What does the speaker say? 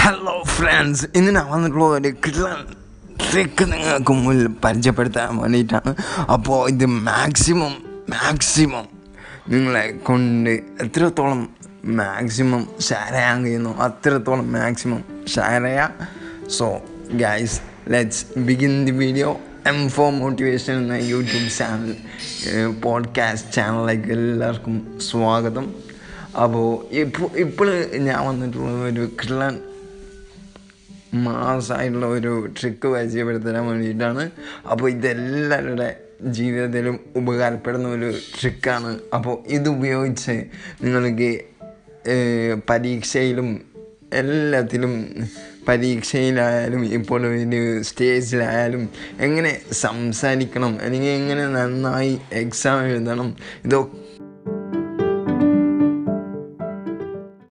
hello friends ഇന്ന് ഞാൻ വന്നിട്ടുള്ള ഒരു കിള്ളൻ ട്രിക്ക് നിങ്ങൾക്ക് മുന്നിൽ പരിചയപ്പെടുത്താൻ വേണ്ടിയിട്ടാണ് അപ്പോൾ ഇത് മാക്സിമം മാക്സിമം നിങ്ങളെ കൊണ്ട് എത്രത്തോളം മാക്സിമം ഷെയർ ചെയ്യാൻ കഴിയുന്നു അത്രത്തോളം മാക്സിമം ഷെയർ ചെയ്യാം so guys let's begin the video M four motivation എന്ന യൂട്യൂബ് ചാനൽ പോഡ്കാസ്റ്റ് ചാനലിലേക്ക് എല്ലാവർക്കും സ്വാഗതം അപ്പോൾ ഇപ്പോൾ ഇപ്പോൾ ഞാൻ വന്നിട്ടുള്ള ഒരു കിള്ളൻ മാസമായിട്ടുള്ള ഒരു ട്രിക്ക് പരിചയപ്പെടുത്താൻ വേണ്ടിയിട്ടാണ് അപ്പോൾ ഇതെല്ലാവരുടെ ജീവിതത്തിലും ഉപകാരപ്പെടുന്ന ഒരു ട്രിക്കാണ് അപ്പോൾ ഇതുപയോഗിച്ച് നിങ്ങൾക്ക് ഏഹ്, പരീക്ഷയിലും എല്ലാത്തിലും പരീക്ഷയിലായാലും ഇപ്പോൾ ഒരു സ്റ്റേജിലായാലും എങ്ങനെ സംസാരിക്കണം അല്ലെങ്കിൽ എങ്ങനെ നന്നായി എക്സാം എഴുതണം ഇതൊക്കെ